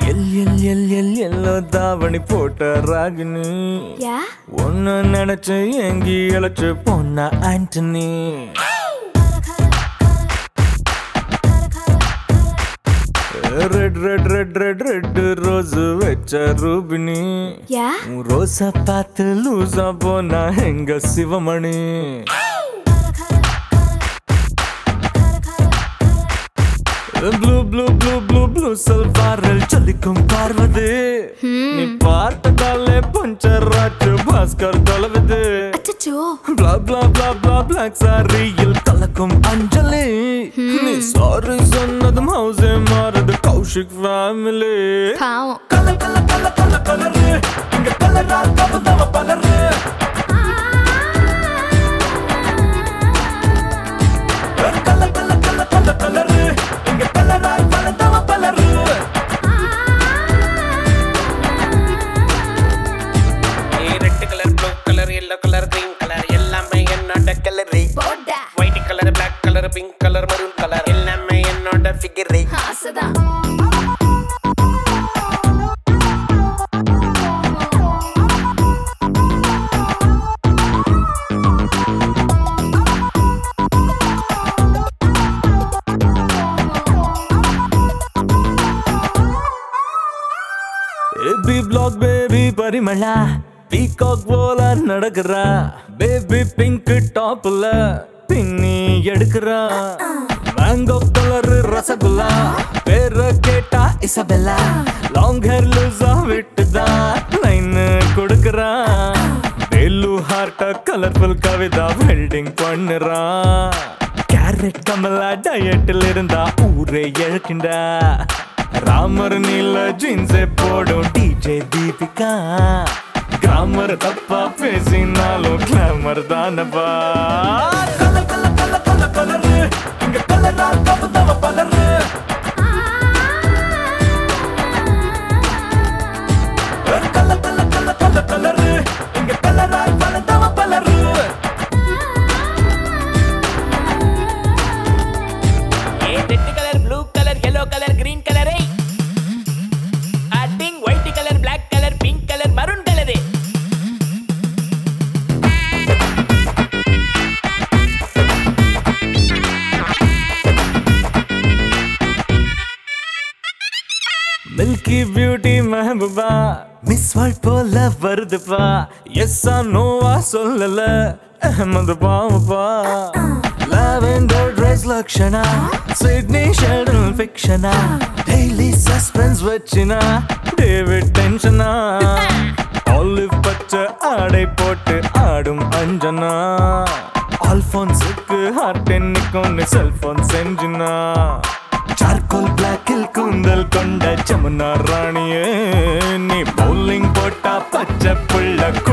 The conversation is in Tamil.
எல் எல் எல் எல் எல்லோ தாவணி போட்ட ராகினி யா ஒன்னு நினைச்சு எங்கி இழைச்சு பொண்ணா Antony red red red red red rose வச்ச ரூபினி யா உன் ரோசா பார்த்து லூசா போனா எங்க Sivamani blue blue blue blue blue சல்வாரில் சொல்லிக்கும் பார்வது நீ பார்த்ததாலே பஞ்சர் ஆச்சு பாஸ்கர் தொலைவது அச்சச்சோ blah blah blah blah black சாரியில் கலக்கும் அஞ்சலி நீ சாரி சொன்னதும் ஹவுஸே மாறுது கௌஷிக் ஃபேமிலி பாவம் கல கல கல கல கலரு இங்க கலரா கபதவ பலரு கல கல கல கல கலரு இங்க கலரா பலதவ பலரு red colour blue colour yellow colour green colour எல்லாமே என்னோட கலரு போடா white colour black colour pink colour maroon colour எல்லாமே என்னோட ஃபிகரு ஆசைதான் baby black baby Parimala peacock போல நடக்கிறா பேபி பிங்க் டாப்ல பின்னி எடுக்கிறா மேங்கோ கலர் ரசகுல்லா பேர கேட்டா இசபெல்லா லாங் ஹேர் லூசா விட்டுதா லைன் கொடுக்கறா வேலு ஹார்ட்ட கலர்ஃபுல் கவிதா வெல்டிங் பண்ணுறா கேரட் கமலா டயட்டில் இருந்தா ஊரே இழக்கின்றா ராமர் நீல ஜீன்ஸே போடும் டிஜே தீபிகா கிராமர் தப்பா பேசினாலும் கிளாமர் தானப்பா கல கல கல கல கலரு இங்க கலரா கபதவ பலரு கல கல கல கல கலரு இங்க கலரா பலதவ பலரு ஏ red colour blue colour yellow colour green கலரே அட்டிங் white colour black colour pink colour maroon colour milky beauty மெஹபூபா மிஸ் வேர்ல்ட் போல வருதுப்பா எஸ்ஸா நோவா சொல்லல அஹமது பாவப்பா lavender dress Lakshana Sidney Sheldon ஃபிக்ஷனா டெய்லி சஸ்பென்ஸ் வச்சினா டேவிட் டென்ஷனா ஆலிவ் பச்சை ஆடை போட்டு ஆடும் அஞ்சனா ஆல்போன்ஸுக்கு ஹார்ட் என்னைக்கு செல்போன் செஞ்சுனா சார்கோல் பிளாக்கில் கூந்தல் கொண்ட ஜமுனா ராணியே நீ பவுலிங் போட்டா பச்சை புள்ள